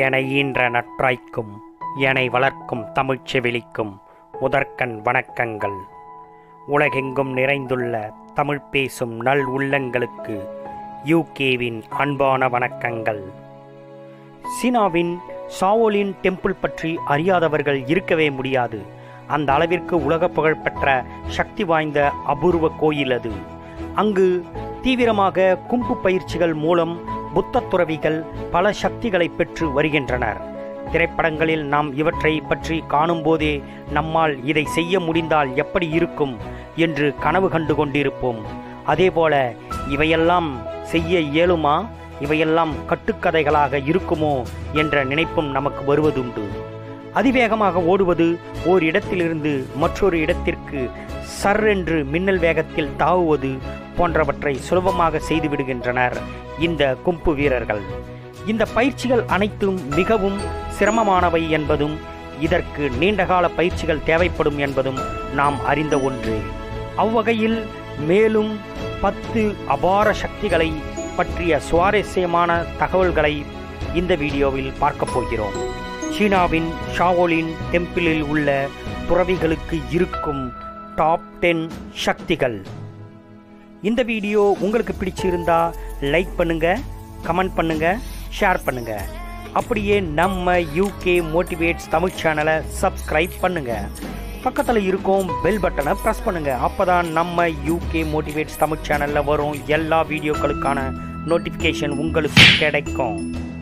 என ஈன்ற நற்றாய்க்கும் எனை வளர்க்கும் தமிழ்ச் செவிலிக்கும் முதற்கண் வணக்கங்கள் உலகெங்கும் நிறைந்துள்ள தமிழ் பேசும் நல் உள்ளங்களுக்கு யூகேவின் அன்பான வணக்கங்கள் சீனாவின் சாவோலின் டெம்பிள் பற்றி அறியாதவர்கள் இருக்கவே முடியாது அந்த அளவிற்கு உலக புகழ்பெற்ற சக்தி வாய்ந்த அபூர்வ கோயில் அது அங்கு தீவிரமாக கும்பு பயிற்சிகள் மூலம் புத்த துறவிகள் பல சக்திகளை பெற்று வருகின்றனர் திரைப்படங்களில் நாம் இவற்றை பற்றி காணும்போதே நம்மால் இதை செய்ய முடிந்தால் எப்படி இருக்கும் என்று கனவு கண்டு கொண்டிருப்போம் அதேபோல இவையெல்லாம் செய்ய இயலுமா இவையெல்லாம் கட்டுக்கதைகளாக இருக்குமோ என்ற நினைப்பும் நமக்கு வருவதுண்டு அதிவேகமாக ஓடுவது ஓர் இடத்திலிருந்து மற்றொரு இடத்திற்கு சர் என்று மின்னல் வேகத்தில் தாவுவது போன்றவற்றை சுலபமாக செய்து விடுகின்றனர் இந்த கும்பு வீரர்கள் இந்த பயிற்சிகள் அனைத்தும் மிகவும் சிரமமானவை என்பதும் இதற்கு நீண்டகால பயிற்சிகள் தேவைப்படும் என்பதும் நாம் அறிந்த ஒன்று அவ்வகையில் மேலும் பத்து அபார சக்திகளை பற்றிய சுவாரஸ்யமான தகவல்களை இந்த வீடியோவில் பார்க்கப் போகிறோம் சீனாவின் ஷாவோலின் டெம்பிளில் உள்ள துறவிகளுக்கு இருக்கும் டாப் டென் சக்திகள் இந்த வீடியோ உங்களுக்கு பிடிச்சிருந்தா லைக் பண்ணுங்க கமெண்ட் பண்ணுங்க ஷேர் பண்ணுங்க அப்படியே நம்ம யூகே மோட்டிவேட்ஸ் தமிழ் சேனலை சப்ஸ்கிரைப் பண்ணுங்க பக்கத்தில் இருக்கும் பெல் பட்டனை ப்ரெஸ் பண்ணுங்க அப்பதான் நம்ம யூகே மோட்டிவேட்ஸ் தமிழ் சேனலில் வரும் எல்லா வீடியோக்களுக்கான நோட்டிஃபிகேஷன் உங்களுக்கு கிடைக்கும்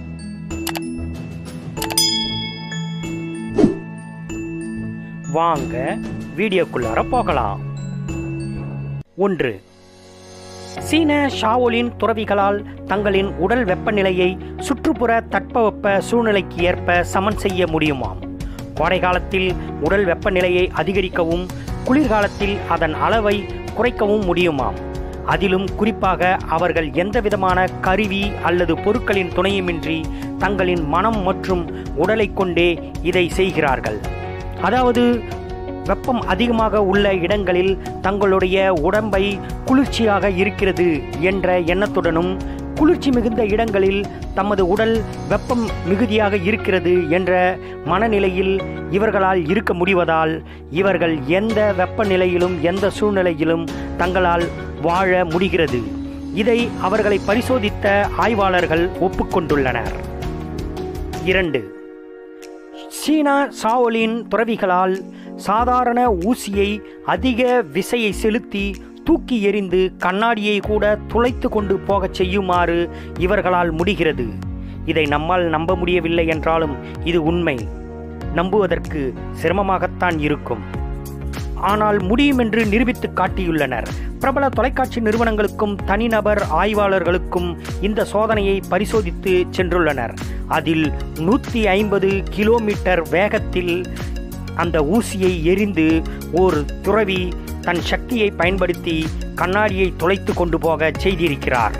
வாங்க வீடியோக்குள்ளார போகலாம் ஒன்று சீன ஷாவோலின் துறவிகளால் தங்களின் உடல் வெப்பநிலையை சுற்றுப்புற தட்பவெப்ப சூழ்நிலைக்கு ஏற்ப சமன் செய்ய முடியுமாம் கோடை காலத்தில் உடல் வெப்பநிலையை அதிகரிக்கவும் குளிர்காலத்தில் அதன் அளவை குறைக்கவும் முடியுமாம் அதிலும் குறிப்பாக அவர்கள் எந்தவிதமான கருவி அல்லது பொருட்களின் துணையுமின்றி தங்களின் மனம் மற்றும் உடலை கொண்டே இதை செய்கிறார்கள் அதாவது வெப்பம் அதிகமாக உள்ள இடங்களில் தங்களுடைய உடம்பை குளிர்ச்சியாக இருக்கிறது என்ற எண்ணத்துடனும் குளிர்ச்சி மிகுந்த இடங்களில் தமது உடல் வெப்பம் மிகுதியாக இருக்கிறது என்ற மனநிலையில் இவர்களால் இருக்க முடிவதால் இவர்கள் எந்த வெப்பநிலையிலும் எந்த சூழ்நிலையிலும் தங்களால் வாழ முடிகிறது இதை அவர்களை பரிசோதித்த ஆய்வாளர்கள் ஒப்புக்கொண்டுள்ளனர் இரண்டு சீனா சாவோலின் துறவிகளால் சாதாரண ஊசியை அதிக விசையை செலுத்தி தூக்கி எறிந்து கண்ணாடியை கூட துளைத்து கொண்டு போகச் செய்யுமாறு இவர்களால் முடிகிறது இதை நம்மால் நம்ப முடியவில்லை என்றாலும் இது உண்மை நம்புவதற்கு சிரமமாகத்தான் இருக்கும் ஆனால் முடியும் என்று நிரூபித்து காட்டியுள்ளனர் பிரபல தொலைக்காட்சி நிறுவனங்களுக்கும் தனிநபர் ஆய்வாளர்களுக்கும் இந்த சோதனையை பரிசோதித்து சென்றுள்ளனர் அதில் நூற்றி ஐம்பது கிலோமீட்டர் வேகத்தில் அந்த ஊசியை எரிந்து ஒரு துறவி தன் சக்தியை பயன்படுத்தி கண்ணாடியை துளைத்து கொண்டு போக செய்திருக்கிறார்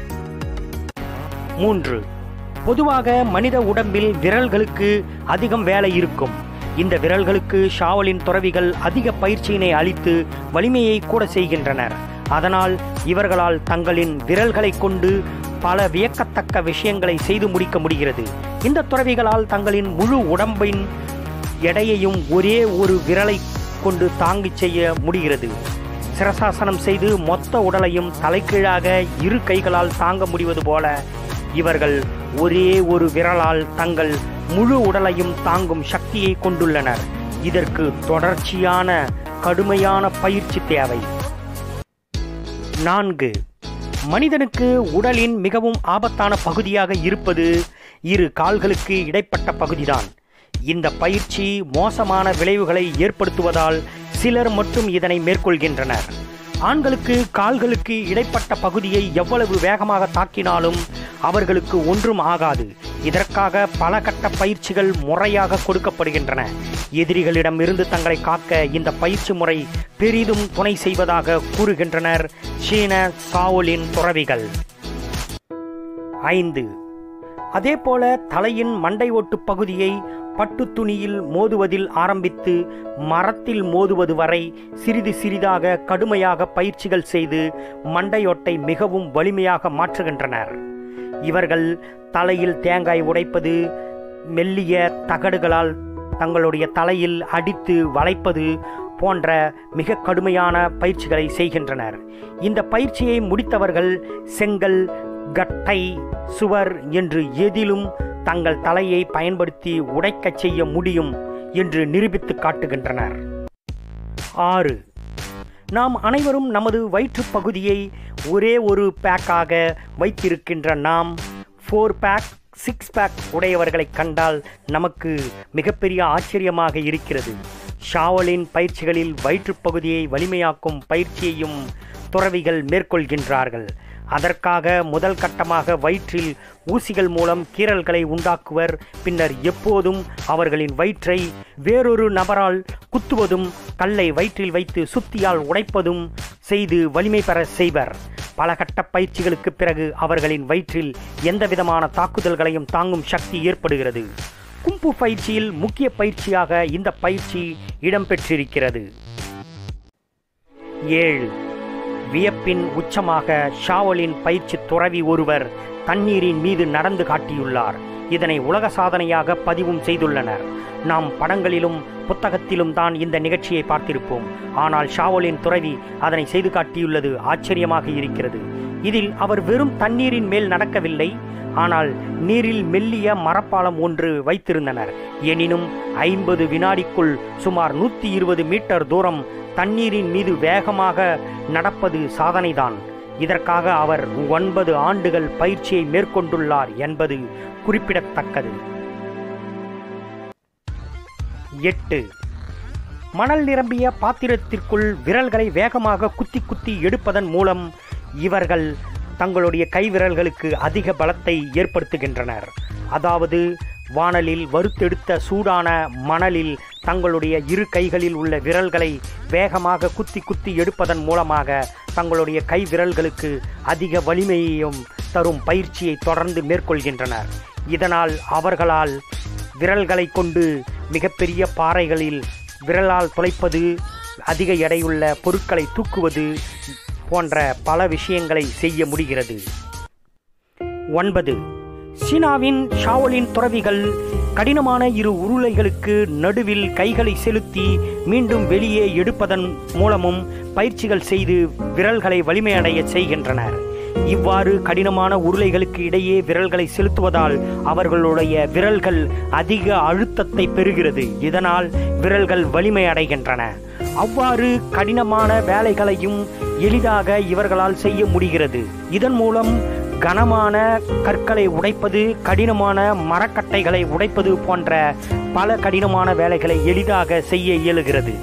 மூன்று பொதுவாக மனித உடம்பில் விரல்களுக்கு அதிகம் வேலை இருக்கும் இந்த விரல்களுக்கு ஷாவலின் துறவிகள் அதிக பயிற்சியினை அளித்து வலிமையை கூட செய்கின்றனர் அதனால் இவர்களால் தங்களின் விரல்களை கொண்டு பல வியக்கத்தக்க விஷயங்களை செய்து முடிக்க முடிகிறது இந்த துறவிகளால் தங்களின் முழு உடம்பின் எடையையும் ஒரே ஒரு விரலை கொண்டு தாங்கிச் செய்ய முடிகிறது சிரசாசனம் செய்து மொத்த உடலையும் தலைகீழாக இரு கைகளால் தாங்க முடிவது போல இவர்கள் ஒரே ஒரு விரலால் தங்கள் முழு உடலையும் தாங்கும் சக்தியை கொண்டுள்ளனர் இதற்கு தொடர்ச்சியான கடுமையான பயிற்சி தேவை நான்கு மனிதனுக்கு உடலின் மிகவும் ஆபத்தான பகுதியாக இருப்பது இரு கால்களுக்கு இடைப்பட்ட பகுதிதான் இந்த பயிற்சி மோசமான விளைவுகளை ஏற்படுத்துவதால் சிலர் மட்டும் இதனை மேற்கொள்கின்றனர் ஆண்களுக்கு கால்களுக்கு இடைப்பட்ட பகுதியை எவ்வளவு வேகமாக தாக்கினாலும் அவர்களுக்கு ஒன்றும் ஆகாது இதற்காக பல கட்ட பயிற்சிகள் முறையாக கொடுக்கப்படுகின்றன எதிரிகளிடம் இருந்து தங்களை காக்க இந்த பயிற்சி முறை பெரிதும் துணை செய்வதாக கூறுகின்றனர் சீன சாவோலின் துறவிகள் ஐந்து அதேபோல தலையின் மண்டை ஓட்டு பகுதியை பட்டு துணியில் மோதுவதில் ஆரம்பித்து மரத்தில் மோதுவது வரை சிறிது சிறிதாக கடுமையாக பயிற்சிகள் செய்து மண்டையோட்டை மிகவும் வலிமையாக மாற்றுகின்றனர் இவர்கள் தலையில் தேங்காய் உடைப்பது மெல்லிய தகடுகளால் தங்களுடைய தலையில் அடித்து வளைப்பது போன்ற மிக கடுமையான பயிற்சிகளை செய்கின்றனர் இந்த பயிற்சியை முடித்தவர்கள் செங்கல் கட்டை சுவர் என்று எதிலும் தங்கள் தலையை பயன்படுத்தி உடைக்கச் செய்ய முடியும் என்று நிரூபித்து காட்டுகின்றனர் ஆறு நாம் அனைவரும் நமது வயிற்றுப் பகுதியை ஒரே ஒரு பேக்காக வைத்திருக்கின்ற நாம் ஃபோர் பேக் சிக்ஸ் பேக் உடையவர்களை கண்டால் நமக்கு மிகப்பெரிய ஆச்சரியமாக இருக்கிறது ஷாவலின் பயிற்சிகளில் வயிற்றுப் பகுதியை வலிமையாக்கும் பயிற்சியையும் துறவிகள் மேற்கொள்கின்றார்கள் அதற்காக முதல் கட்டமாக வயிற்றில் ஊசிகள் மூலம் கீறல்களை உண்டாக்குவர் பின்னர் எப்போதும் அவர்களின் வயிற்றை வேறொரு நபரால் குத்துவதும் கல்லை வயிற்றில் வைத்து சுத்தியால் உடைப்பதும் செய்து வலிமை பெற செய்வர் பல கட்ட பயிற்சிகளுக்கு பிறகு அவர்களின் வயிற்றில் எந்தவிதமான தாக்குதல்களையும் தாங்கும் சக்தி ஏற்படுகிறது கும்பு பயிற்சியில் முக்கிய பயிற்சியாக இந்த பயிற்சி இடம்பெற்றிருக்கிறது ஏழு வியப்பின் உச்சமாக ஷாவலின் பயிற்சி துறவி ஒருவர் தண்ணீரின் மீது நடந்து காட்டியுள்ளார் இதனை உலக சாதனையாக பதிவும் செய்துள்ளனர் நாம் படங்களிலும் புத்தகத்திலும் தான் இந்த நிகழ்ச்சியை பார்த்திருப்போம் ஆனால் ஷாவலின் துறவி அதனை செய்து காட்டியுள்ளது ஆச்சரியமாக இருக்கிறது இதில் அவர் வெறும் தண்ணீரின் மேல் நடக்கவில்லை ஆனால் நீரில் மெல்லிய மரப்பாலம் ஒன்று வைத்திருந்தனர் எனினும் ஐம்பது வினாடிக்குள் சுமார் நூற்றி இருபது மீட்டர் தூரம் தண்ணீரின் மீது வேகமாக நடப்பது சாதனைதான் இதற்காக அவர் ஒன்பது ஆண்டுகள் பயிற்சியை மேற்கொண்டுள்ளார் என்பது குறிப்பிடத்தக்கது எட்டு மணல் நிரம்பிய பாத்திரத்திற்குள் விரல்களை வேகமாக குத்தி குத்தி எடுப்பதன் மூலம் இவர்கள் தங்களுடைய கைவிரல்களுக்கு அதிக பலத்தை ஏற்படுத்துகின்றனர் அதாவது வானலில் வறுத்தெடுத்த சூடான மணலில் தங்களுடைய இரு கைகளில் உள்ள விரல்களை வேகமாக குத்தி குத்தி எடுப்பதன் மூலமாக தங்களுடைய கை விரல்களுக்கு அதிக வலிமையையும் தரும் பயிற்சியை தொடர்ந்து மேற்கொள்கின்றனர் இதனால் அவர்களால் விரல்களை கொண்டு மிகப்பெரிய பாறைகளில் விரலால் துளைப்பது அதிக எடையுள்ள பொருட்களை தூக்குவது போன்ற பல விஷயங்களை செய்ய முடிகிறது ஒன்பது சீனாவின் ஷாவலின் துறவிகள் கடினமான இரு உருளைகளுக்கு நடுவில் கைகளை செலுத்தி மீண்டும் வெளியே எடுப்பதன் மூலமும் பயிற்சிகள் செய்து விரல்களை வலிமையடைய செய்கின்றனர் இவ்வாறு கடினமான உருளைகளுக்கு இடையே விரல்களை செலுத்துவதால் அவர்களுடைய விரல்கள் அதிக அழுத்தத்தை பெறுகிறது இதனால் விரல்கள் வலிமை அடைகின்றன அவ்வாறு கடினமான வேலைகளையும் எளிதாக இவர்களால் செய்ய முடிகிறது இதன் மூலம் கனமான கற்களை உடைப்பது கடினமான மரக்கட்டைகளை உடைப்பது போன்ற பல கடினமான வேலைகளை எளிதாக செய்ய இயலுகிறது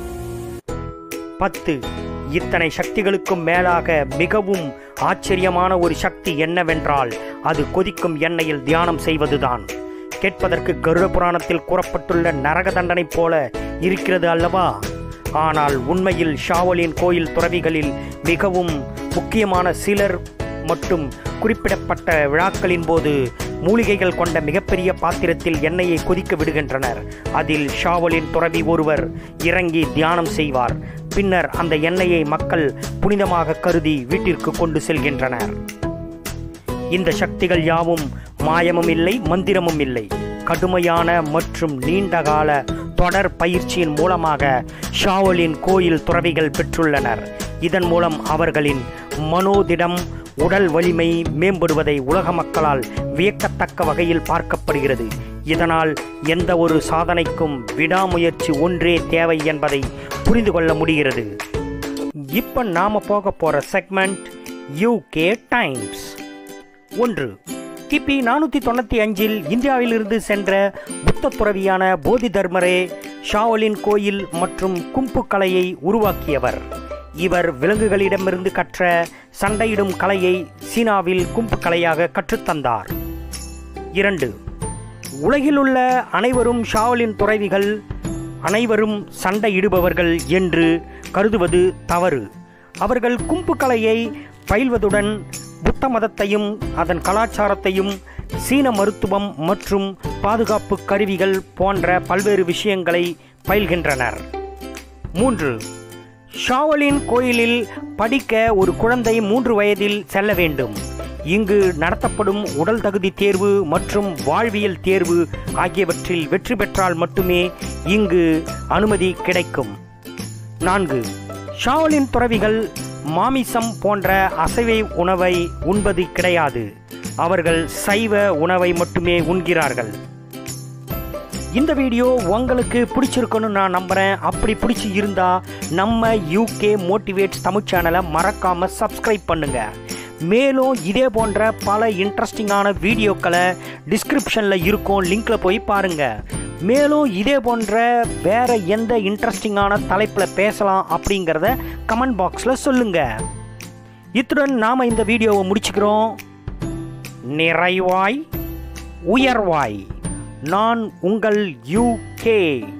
பத்து இத்தனை சக்திகளுக்கும் மேலாக மிகவும் ஆச்சரியமான ஒரு சக்தி என்னவென்றால் அது கொதிக்கும் எண்ணெயில் தியானம் செய்வதுதான் கேட்பதற்கு கருட புராணத்தில் கூறப்பட்டுள்ள நரக தண்டனை போல இருக்கிறது அல்லவா ஆனால் உண்மையில் ஷாவலின் கோயில் துறவிகளில் மிகவும் முக்கியமான சிலர் மட்டும் குறிப்பிடப்பட்ட விழாக்களின் போது மூலிகைகள் கொண்ட மிகப்பெரிய பாத்திரத்தில் எண்ணெயை கொதிக்க விடுகின்றனர் அதில் ஷாவலின் துறவி ஒருவர் இறங்கி தியானம் செய்வார் பின்னர் அந்த எண்ணெயை மக்கள் புனிதமாக கருதி வீட்டிற்கு கொண்டு செல்கின்றனர் இந்த சக்திகள் யாவும் மாயமும் இல்லை மந்திரமும் இல்லை கடுமையான மற்றும் நீண்டகால தொடர் பயிற்சியின் மூலமாக ஷாவலின் கோயில் துறவிகள் பெற்றுள்ளனர் இதன் மூலம் அவர்களின் மனோதிடம் உடல் வலிமை மேம்படுவதை உலக மக்களால் வியக்கத்தக்க வகையில் பார்க்கப்படுகிறது இதனால் எந்த ஒரு சாதனைக்கும் விடாமுயற்சி ஒன்றே தேவை என்பதை புரிந்து கொள்ள முடிகிறது இப்போ நாம போக போற செக்மெண்ட் யூகே டைம்ஸ் ஒன்று கிபி நானூற்றி தொண்ணூற்றி அஞ்சில் இந்தியாவிலிருந்து சென்ற புத்த துறவியான போதி தர்மரே ஷாவலின் கோயில் மற்றும் கும்பு கலையை உருவாக்கியவர் இவர் விலங்குகளிடமிருந்து கற்ற சண்டையிடும் கலையை சீனாவில் கும்பு கலையாக கற்றுத்தந்தார் இரண்டு உலகில் உள்ள அனைவரும் ஷாவலின் துறவிகள் அனைவரும் சண்டையிடுபவர்கள் என்று கருதுவது தவறு அவர்கள் கும்பு கலையை பயில்வதுடன் புத்த மதத்தையும் அதன் கலாச்சாரத்தையும் சீன மருத்துவம் மற்றும் பாதுகாப்பு கருவிகள் போன்ற பல்வேறு விஷயங்களை பயில்கின்றனர் மூன்று ஷாவலின் கோயிலில் படிக்க ஒரு குழந்தை மூன்று வயதில் செல்ல வேண்டும் இங்கு நடத்தப்படும் உடல் தகுதி தேர்வு மற்றும் வாழ்வியல் தேர்வு ஆகியவற்றில் வெற்றி பெற்றால் மட்டுமே இங்கு அனுமதி கிடைக்கும் நான்கு ஷாவலின் துறவிகள் மாமிசம் போன்ற அசைவ உணவை உண்பது கிடையாது அவர்கள் சைவ உணவை மட்டுமே உண்கிறார்கள் இந்த வீடியோ உங்களுக்கு பிடிச்சிருக்குன்னு நான் நம்புகிறேன் அப்படி பிடிச்சி இருந்தா நம்ம யூகே மோட்டிவேட்ஸ் தமிழ் சேனலை மறக்காமல் சப்ஸ்கிரைப் பண்ணுங்க மேலும் இதே போன்ற பல இன்ட்ரெஸ்டிங்கான வீடியோக்களை டிஸ்கிரிப்ஷனில் இருக்கும் லிங்க்கில் போய் பாருங்கள் மேலும் இதே போன்ற வேற எந்த இன்ட்ரெஸ்டிங்கான தலைப்பில் பேசலாம் அப்படிங்கிறத கமெண்ட் பாக்ஸில் சொல்லுங்கள் இத்துடன் நாம் இந்த வீடியோவை முடிச்சுக்கிறோம் நிறைவாய் உயர்வாய் நான் உங்கள் யூகே